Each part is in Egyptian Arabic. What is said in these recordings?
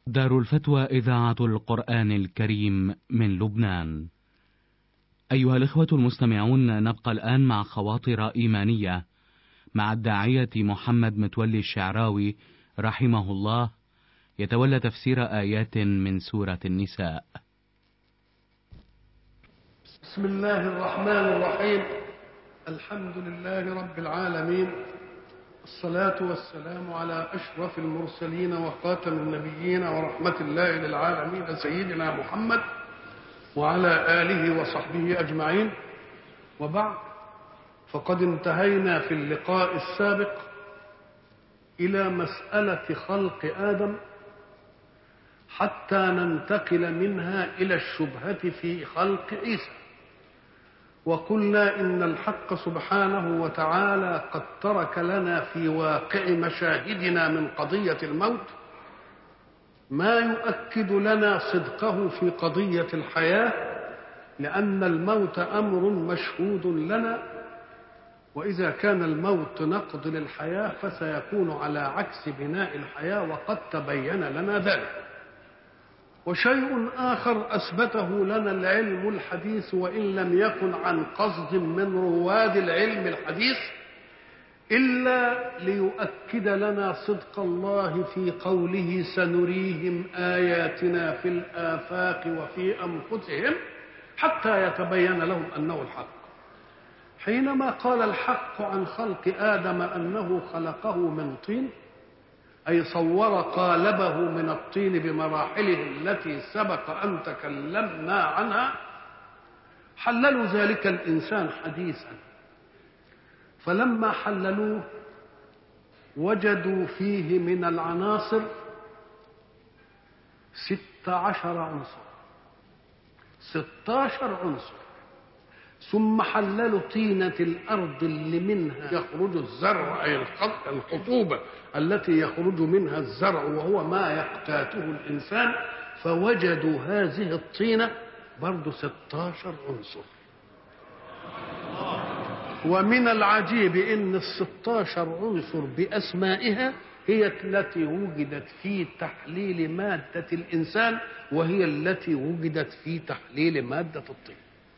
دار الفتوى إذاعة القرآن الكريم من لبنان. أيها الإخوة المستمعون نبقى الآن مع خواطر إيمانية مع الداعية محمد متولي الشعراوي رحمه الله يتولى تفسير آيات من سورة النساء. بسم الله الرحمن الرحيم الحمد لله رب العالمين الصلاة والسلام على أشرف المرسلين وخاتم النبيين ورحمة الله للعالمين سيدنا محمد وعلى آله وصحبه أجمعين وبعد فقد انتهينا في اللقاء السابق إلى مسألة خلق آدم حتى ننتقل منها إلى الشبهة في خلق عيسى وقلنا إن الحق سبحانه وتعالى قد ترك لنا في واقع مشاهدنا من قضية الموت ما يؤكد لنا صدقه في قضية الحياة لأن الموت أمر مشهود لنا وإذا كان الموت نقض للحياة فسيكون على عكس بناء الحياة وقد تبين لنا ذلك وشيء آخر أثبته لنا العلم الحديث وإن لم يكن عن قصد من رواد العلم الحديث إلا ليؤكد لنا صدق الله في قوله سنريهم آياتنا في الآفاق وفي أنفسهم حتى يتبين لهم أنه الحق حينما قال الحق عن خلق آدم أنه خلقه من طين أي صور قالبه من الطين بمراحله التي سبق أن تكلمنا عنها حللوا ذلك الإنسان حديثا فلما حللوه وجدوا فيه من العناصر ست عشر عنصر ستاشر عنصر ثم حللوا طينة الأرض اللي منها يخرج الزرع أي الخطوبة التي يخرج منها الزرع وهو ما يقتاته الإنسان فوجدوا هذه الطينة برضو ستاشر عنصر ومن العجيب ان الستاشر عنصر باسمائها هي التي وجدت في تحليل مادة الإنسان وهي التي وجدت في تحليل مادة الطين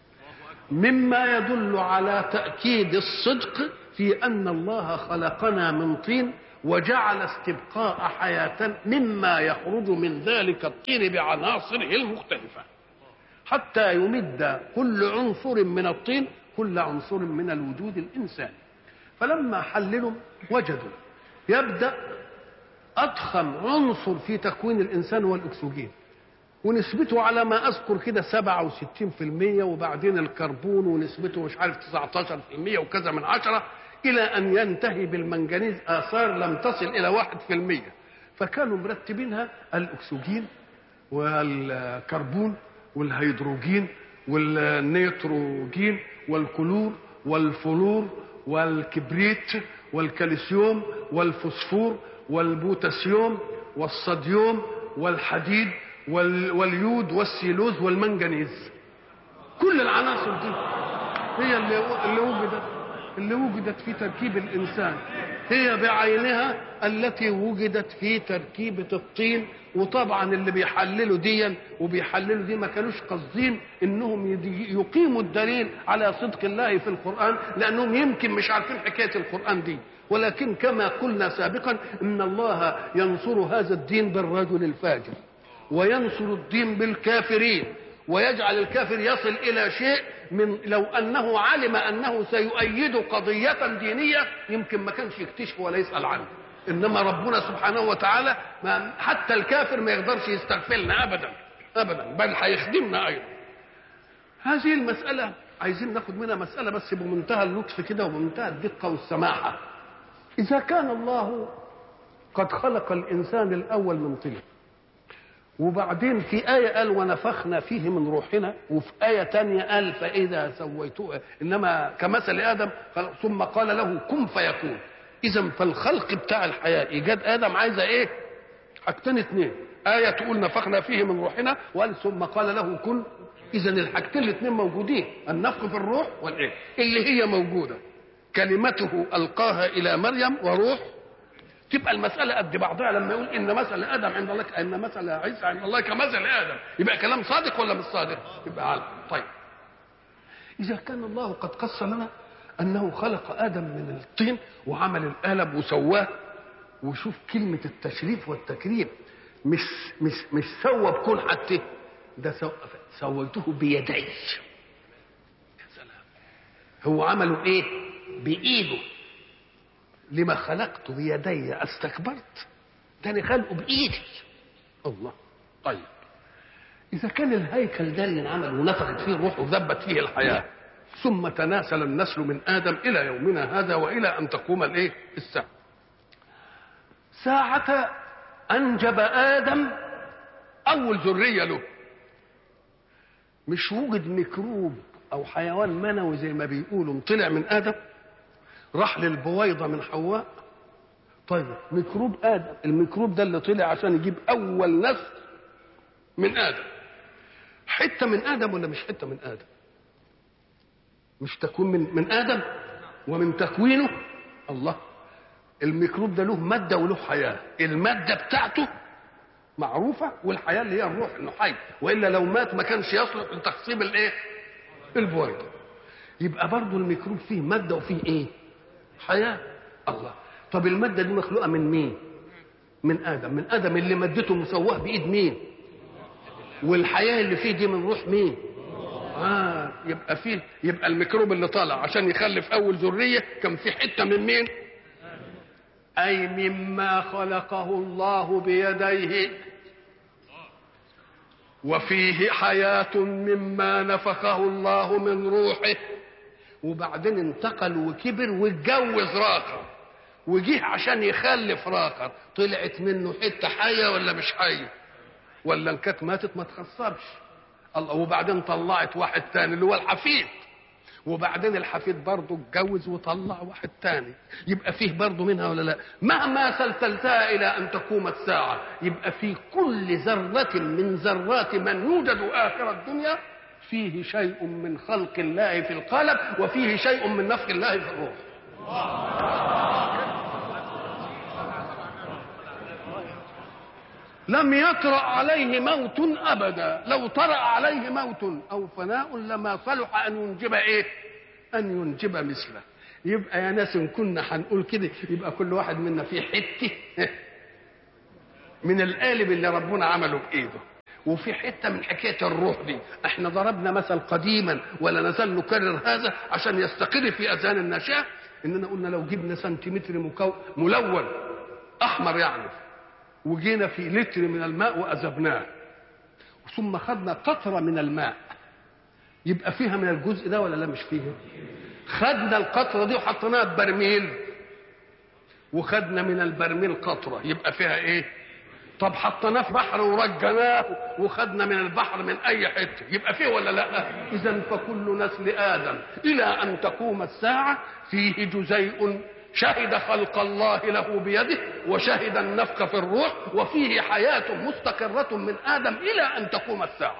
مما يدل على تأكيد الصدق في أن الله خلقنا من طين وجعل استبقاء حياة مما يخرج من ذلك الطين بعناصره المختلفة حتى يمد كل عنصر من الطين كل عنصر من الوجود الإنساني فلما حللوا وجدوا يبدأ أضخم عنصر في تكوين الإنسان هو الأكسجين ونسبته على ما أذكر كده 67% وبعدين الكربون ونسبته مش عارف 19% وكذا من عشرة إلى أن ينتهي بالمنجنيز آثار لم تصل إلى 1% فكانوا مرتبينها الأكسجين والكربون والهيدروجين والنيتروجين والكلور والفلور والكبريت والكالسيوم والفوسفور والبوتاسيوم والصوديوم والحديد واليود والسيلوز والمنجنيز كل العناصر دي هي اللي اللي وجدت اللي وجدت في تركيب الانسان هي بعينها التي وجدت في تركيبة الطين وطبعا اللي بيحللوا ديا وبيحللوا دي ما كانوش قاصدين انهم يقيموا الدليل على صدق الله في القرآن لانهم يمكن مش عارفين حكاية القرآن دي ولكن كما قلنا سابقا ان الله ينصر هذا الدين بالرجل الفاجر وينصر الدين بالكافرين ويجعل الكافر يصل الى شيء من لو انه علم انه سيؤيد قضيه دينيه يمكن ما كانش يكتشف ولا يسال عنه انما ربنا سبحانه وتعالى ما حتى الكافر ما يقدرش يستغفلنا ابدا ابدا بل هيخدمنا ايضا هذه المساله عايزين ناخد منها مساله بس بمنتهى اللطف كده وبمنتهى الدقه والسماحه اذا كان الله قد خلق الانسان الاول من طين وبعدين في آية قال ونفخنا فيه من روحنا وفي آية تانية قال فإذا سويته إنما كمثل آدم ثم قال له كن فيكون إذا فالخلق بتاع الحياة إيجاد آدم عايزة إيه؟ حاجتين اتنين آية تقول نفخنا فيه من روحنا وقال ثم قال له كن إذا الحاجتين الاتنين موجودين النفخ في الروح والإيه؟ اللي هي موجودة كلمته ألقاها إلى مريم وروح تبقى المسألة قد بعضها لما يقول إن مثل آدم عند الله كأن مثل عيسى عند الله كمثل آدم يبقى كلام صادق ولا مش صادق؟ يبقى على طيب إذا كان الله قد قص لنا أنه خلق آدم من الطين وعمل القلم وسواه وشوف كلمة التشريف والتكريم مش مش مش سوى بكون حتى ده سو سويته بيدي يا سلام هو عمله ايه؟ بإيده لما خلقت بيدي استكبرت ده انا خلقه بايدي الله طيب اذا كان الهيكل ده اللي انعمل ونفخت فيه الروح وذبت فيه الحياه ثم تناسل النسل من ادم الى يومنا هذا والى ان تقوم الايه الساعه ساعة أنجب آدم أول ذرية له مش وجد ميكروب أو حيوان منوي زي ما بيقولوا طلع من آدم راح للبويضة من حواء طيب ميكروب آدم الميكروب ده اللي طلع عشان يجيب أول نسل من آدم حتة من آدم ولا مش حتة من آدم مش تكون من من آدم ومن تكوينه الله الميكروب ده له مادة وله حياة المادة بتاعته معروفة والحياة اللي هي الروح انه حي والا لو مات ما كانش يصلح لتخصيب الايه البويضة يبقى برضه الميكروب فيه مادة وفيه ايه حياة الله طب المادة دي مخلوقة من مين من آدم من آدم اللي مادته مسواه بإيد مين والحياة اللي فيه دي من روح مين آه يبقى فيه يبقى الميكروب اللي طالع عشان يخلف أول ذرية كان في حتة من مين أي مما خلقه الله بيديه وفيه حياة مما نفخه الله من روحه وبعدين انتقل وكبر واتجوز راقر وجه عشان يخلف راقر طلعت منه حته حيه ولا مش حيه ولا ان كانت ماتت ما تخسرش الله وبعدين طلعت واحد تاني اللي هو الحفيد وبعدين الحفيد برضه اتجوز وطلع واحد تاني يبقى فيه برضه منها ولا لا مهما سلسلتها الى ان تقوم الساعه يبقى في كل ذره من ذرات من يوجد اخر الدنيا فيه شيء من خلق الله في القلب وفيه شيء من نفخ الله في الروح لم يطرأ عليه موت أبدا لو طرأ عليه موت أو فناء لما صلح أن ينجب إيه أن ينجب مثله يبقى يا ناس إن كنا هنقول كده يبقى كل واحد منا في حتة من القالب اللي ربنا عمله بإيده وفي حته من حكايه الروح دي احنا ضربنا مثل قديما ولا نزال نكرر هذا عشان يستقر في اذهان الناشئه اننا قلنا لو جبنا سنتيمتر مكو ملون احمر يعني وجينا في لتر من الماء واذبناه ثم خدنا قطره من الماء يبقى فيها من الجزء ده ولا لا مش فيها خدنا القطره دي وحطيناها ببرميل وخدنا من البرميل قطره يبقى فيها ايه طب حطيناه في بحر ورجناه وخدنا من البحر من اي حته يبقى فيه ولا لا اذا فكل نسل ادم الى ان تقوم الساعه فيه جزيء شهد خلق الله له بيده وشهد النفخ في الروح وفيه حياه مستقره من ادم الى ان تقوم الساعه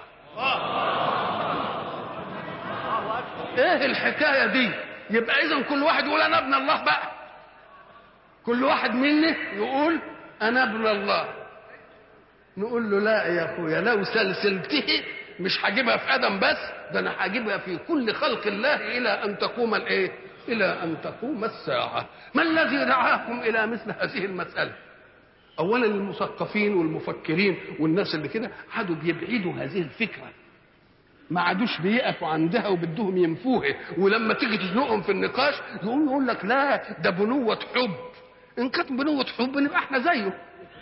ايه الحكايه دي يبقى اذا كل واحد يقول انا ابن الله بقى كل واحد مني يقول انا ابن الله نقول له لا يا اخويا لو سلسلته مش هجيبها في ادم بس ده انا هجيبها في كل خلق الله الى ان تقوم الايه الى ان تقوم الساعه ما الذي دعاكم الى مثل هذه المساله اولا المثقفين والمفكرين والناس اللي كده عادوا بيبعدوا هذه الفكره ما عادوش بيقفوا عندها وبدهم ينفوها ولما تيجي تزنقهم في النقاش يقوم يقول لك لا ده بنوة حب ان كانت بنوة حب نبقى احنا زيه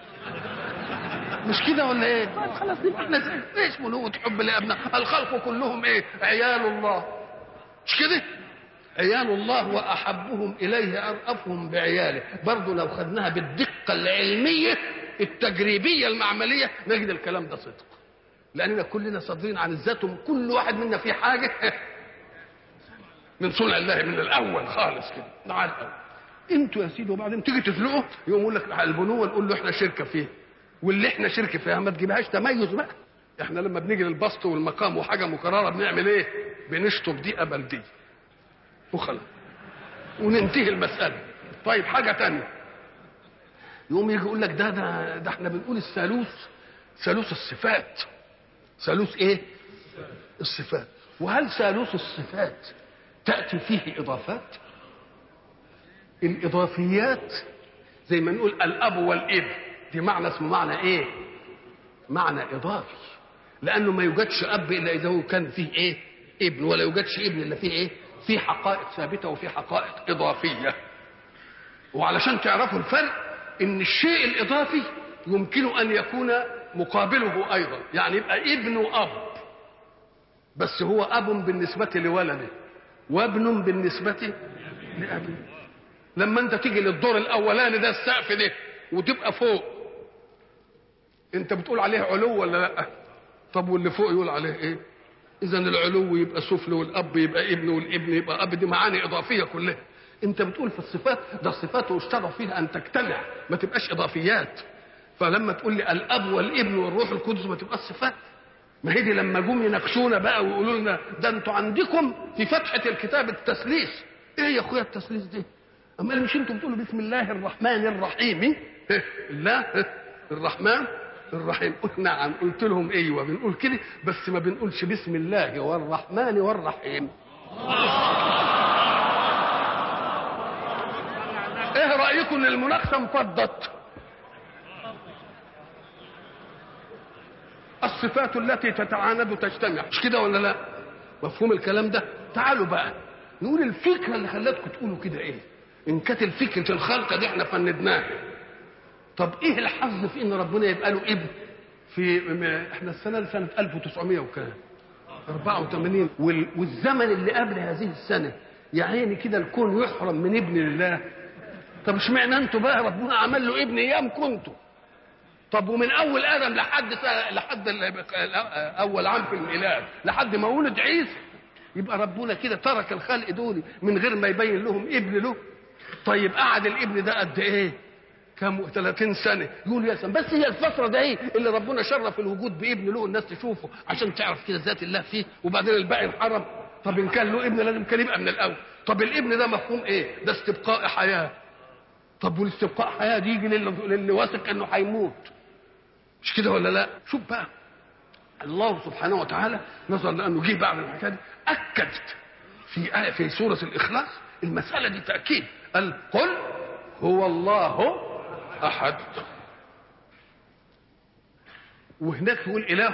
مش كده ولا ايه؟ طيب خلاص نبقى احنا زيه ايش بنوة حب لابناء الخلق كلهم ايه؟ عيال الله مش كده؟ عيال الله واحبهم اليه ارأفهم بعياله برضه لو خدناها بالدقه العلميه التجريبيه المعمليه نجد الكلام ده صدق لاننا كلنا صادرين عن الذات وكل واحد منا في حاجه من صنع الله من الاول خالص كده مع الاول انتوا يا سيدي وبعدين تيجي تزنقه يقوم يقول لك البنوه نقول له احنا شركه فيه واللي احنا شركه فيها ما تجيبهاش تميز بقى احنا لما بنيجي للبسط والمقام وحاجه مكرره بنعمل ايه؟ بنشطب دي قبل دي وخلاص وننتهي المساله طيب حاجه تانية يقوم يجي يقول لك ده ده ده احنا بنقول الثالوث ثالوث الصفات ثالوث ايه الصفات وهل ثالوث الصفات تأتي فيه إضافات الإضافيات زي ما نقول الأب والابن دي معنى اسمه معنى إيه معنى إضافي لأنه ما يوجدش أب إلا إذا هو كان فيه إيه ابن ولا يوجدش ابن إلا فيه إيه في حقائق ثابتة وفي حقائق إضافية وعلشان تعرفوا الفرق إن الشيء الإضافي يمكن أن يكون مقابله أيضا يعني يبقى ابن وأب بس هو أب بالنسبة لولده وابن بالنسبة لأبيه لما أنت تيجي للدور الأولاني ده السقف ده وتبقى فوق أنت بتقول عليه علو ولا لأ؟ طب واللي فوق يقول عليه إيه؟ إذا العلو يبقى سفل والأب يبقى ابن والابن يبقى أب دي معاني إضافية كلها أنت بتقول في الصفات ده الصفات يشترط فيها أن تجتمع ما تبقاش إضافيات فلما تقول لي الأب والابن والروح القدس ما تبقاش صفات ما هي دي لما جم يناقشونا بقى ويقولوا لنا ده انتوا عندكم في فتحه الكتاب التثليث ايه يا اخويا التثليث دي اما مش انتوا بتقولوا بسم الله الرحمن الرحيم إيه؟ الله إيه؟ الرحمن الرحيم قلت نعم قلت لهم ايوه بنقول كده بس ما بنقولش بسم الله والرحمن والرحيم ايه رايكم ان المناقشه انفضت الصفات التي تتعاند تجتمع مش كده ولا لا مفهوم الكلام ده تعالوا بقى نقول الفكره اللي خلتكم تقولوا كده ايه ان كانت الفكره الخلقه دي احنا فندناها طب ايه الحظ في ان ربنا يبقى له ابن في احنا السنه دي سنه 1900 وكام 84 وال... والزمن اللي قبل هذه السنه يا عيني كده الكون يحرم من ابن لله طب اشمعنى انتوا بقى ربنا عمل له ابن ايام كنتوا طب ومن اول ادم لحد سنة لحد اول عام في الميلاد لحد ما ولد عيسى يبقى ربنا كده ترك الخلق دول من غير ما يبين لهم ابن له طيب قعد الابن ده قد ايه كم 30 سنه يقول يا سلام بس هي الفتره ده ايه اللي ربنا شرف الوجود بابن له الناس تشوفه عشان تعرف كده ذات الله فيه وبعدين الباقي انحرم طب ان كان له ابن لازم كان يبقى من الاول طب الابن ده مفهوم ايه ده استبقاء حياه طب والاستبقاء حياه دي يجي للي واثق انه هيموت مش كده ولا لا شوف بقى الله سبحانه وتعالى نظر لانه جه بعد الحكايه دي اكد في آية في سوره الاخلاص المساله دي تاكيد قال قل هو الله احد وهناك يقول اله